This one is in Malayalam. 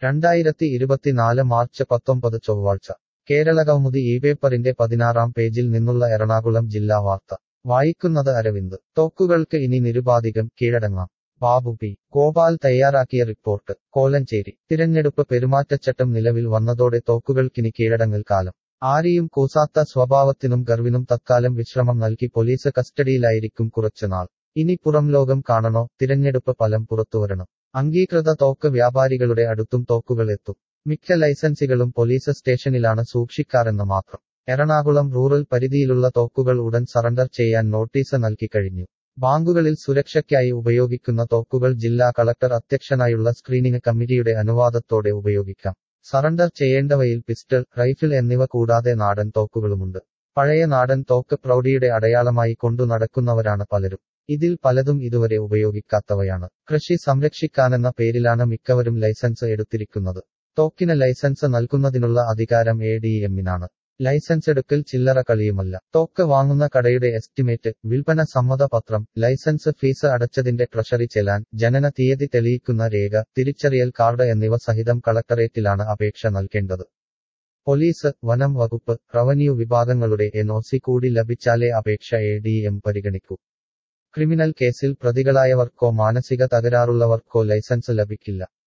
രണ്ടായിരത്തി ഇരുപത്തിനാല് മാർച്ച് പത്തൊമ്പത് ചൊവ്വാഴ്ച കേരളകൗമുദി ഈ പേപ്പറിന്റെ പതിനാറാം പേജിൽ നിന്നുള്ള എറണാകുളം ജില്ലാ വാർത്ത വായിക്കുന്നത് അരവിന്ദ് തോക്കുകൾക്ക് ഇനി നിരുപാധികം കീഴടങ്ങാം ബാബു പി ഗോപാൽ തയ്യാറാക്കിയ റിപ്പോർട്ട് കോലഞ്ചേരി തിരഞ്ഞെടുപ്പ് പെരുമാറ്റച്ചട്ടം നിലവിൽ വന്നതോടെ തോക്കുകൾക്കിനി കീഴടങ്ങൽ കാലം ആരെയും കൂസാത്ത സ്വഭാവത്തിനും ഗർവിനും തത്കാലം വിശ്രമം നൽകി പോലീസ് കസ്റ്റഡിയിലായിരിക്കും കുറച്ചുനാൾ ഇനി പുറം ലോകം കാണണോ തിരഞ്ഞെടുപ്പ് ഫലം പുറത്തുവരണം അംഗീകൃത തോക്ക് വ്യാപാരികളുടെ അടുത്തും തോക്കുകൾ എത്തും മിക്ക ലൈസൻസുകളും പോലീസ് സ്റ്റേഷനിലാണ് സൂക്ഷിക്കാറെന്ന് മാത്രം എറണാകുളം റൂറൽ പരിധിയിലുള്ള തോക്കുകൾ ഉടൻ സറണ്ടർ ചെയ്യാൻ നോട്ടീസ് നൽകിക്കഴിഞ്ഞു ബാങ്കുകളിൽ സുരക്ഷയ്ക്കായി ഉപയോഗിക്കുന്ന തോക്കുകൾ ജില്ലാ കളക്ടർ അധ്യക്ഷനായുള്ള സ്ക്രീനിംഗ് കമ്മിറ്റിയുടെ അനുവാദത്തോടെ ഉപയോഗിക്കാം സറണ്ടർ ചെയ്യേണ്ടവയിൽ പിസ്റ്റൾ റൈഫിൾ എന്നിവ കൂടാതെ നാടൻ തോക്കുകളുമുണ്ട് പഴയ നാടൻ തോക്ക് പ്രൗഢിയുടെ അടയാളമായി കൊണ്ടു നടക്കുന്നവരാണ് പലരും ഇതിൽ പലതും ഇതുവരെ ഉപയോഗിക്കാത്തവയാണ് കൃഷി സംരക്ഷിക്കാനെന്ന പേരിലാണ് മിക്കവരും ലൈസൻസ് എടുത്തിരിക്കുന്നത് തോക്കിന് ലൈസൻസ് നൽകുന്നതിനുള്ള അധികാരം എ ഡി എമ്മിനാണ് ലൈസൻസ് എടുക്കൽ ചില്ലറ കളിയുമല്ല തോക്ക് വാങ്ങുന്ന കടയുടെ എസ്റ്റിമേറ്റ് വിൽപ്പന സമ്മതപത്രം ലൈസൻസ് ഫീസ് അടച്ചതിന്റെ ട്രഷറി ചെലാൻ ജനന തീയതി തെളിയിക്കുന്ന രേഖ തിരിച്ചറിയൽ കാർഡ് എന്നിവ സഹിതം കളക്ടറേറ്റിലാണ് അപേക്ഷ നൽകേണ്ടത് പോലീസ് വനം വകുപ്പ് റവന്യൂ വിഭാഗങ്ങളുടെ എൻഒസി കൂടി ലഭിച്ചാലേ അപേക്ഷ എ ഡി എം പരിഗണിക്കൂ ക്രിമിനൽ കേസിൽ പ്രതികളായവർക്കോ മാനസിക തകരാറുള്ളവർക്കോ ലൈസൻസ് ലഭിക്കില്ല